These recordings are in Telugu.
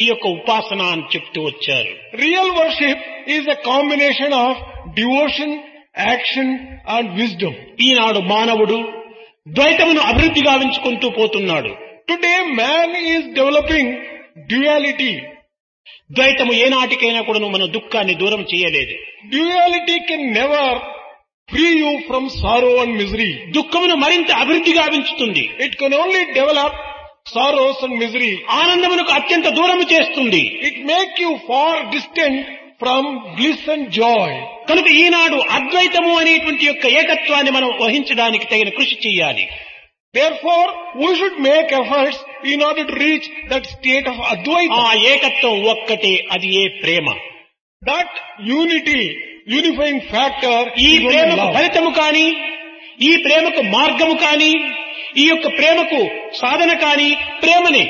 ఈ యొక్క ఉపాసన అని చెప్తూ వచ్చారు Real worship is a combination of devotion, action and wisdom. ఈనాడు మానవుడు ద్వైతమును అభివృద్ధి గావించుకుంటూ పోతున్నాడు Today man is developing duality. ద్వైతము ఏనాటికైనా కూడా మన దుఃఖాన్ని దూరం చేయలేదు Duality can never free you from sorrow and misery. దుఃఖమును మరింత అభివృద్ధి గావించుతుంది It can only develop sorrows and misery. ఆనందమునకు అత్యంత దూరము చేస్తుంది It make you far distant from bliss and joy. కనుక ఈనాడు అద్వైతము అనేటువంటి యొక్క ఏకత్వాన్ని మనం వహించడానికి తగిన కృషి చేయాలి Therefore, we should make efforts in order to reach that state of ఆ Advaita. ఏకత్వం ఒక్కటే అది ఏ ప్రేమ That unity, unifying factor ఈ is only ప్రేమకు love. ఫలితము కాని ఈ ప్రేమకు మార్గము కాని ఈ యొక్క ప్రేమకు సాధన కాని ప్రేమనే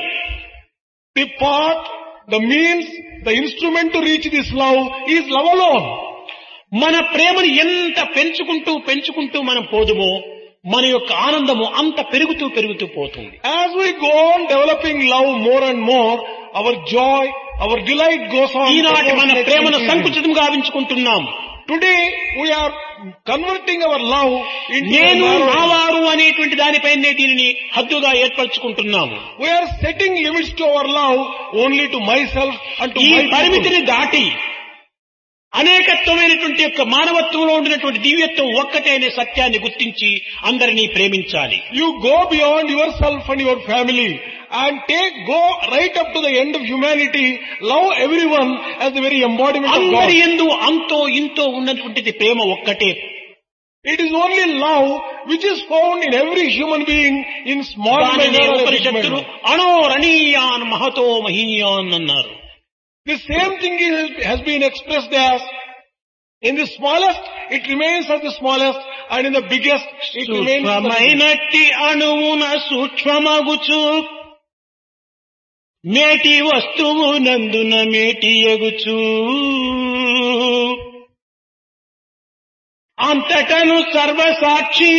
The path, the means, the instrument to reach this love is love alone. మన ప్రేమను ఎంత పెంచుకుంటూ పెంచుకుంటూ మనం పోదుమో మన యొక్క ఆనందము అంత పెరుగుతూ పెరుగుతూ పోతుంది As we go on developing love more and more, our joy, our delight goes on. ఈనాటి మన ప్రేమను increasing. సంకుచితం గావించుకుంటున్నాం Today, we are converting our love into a నేను narrow- నావారు అనేటువంటి దానిపైనే దీనిని హద్దుగా ఏర్పరచుకుంటున్నాము We are setting limits to our love only to myself and to ఈ my people. పరిమితిని దాటి అనేకత్వమైనటువంటి యొక్క మానవత్వంలో ఉండినటువంటి దివ్యత్వం ఒక్కటే అనే సత్యాన్ని గుర్తించి అందరినీ ప్రేమించాలి You go beyond yourself and your family and take, go right up to the end of humanity, love everyone as the very embodiment of God. అందరి ఎందు అంతో ఇంతో ఉన్నటువంటిది ప్రేమ ఒక్కటే It is only love which is found in every human being in small దానిని measure or a big ఉపనిషత్తులు measure. అణోరణీయాన్ మహతో మహీయాన్ అన్నారు The same thing is, has been expressed as in the smallest, it remains as the smallest and in the biggest, it remains as the biggest. సూక్ష్మమైనట్టి అణువున సూక్ష్మమగుచు మేటి వస్తువు నందున మేటి ఎగుచు అంతటను సర్వసాక్షి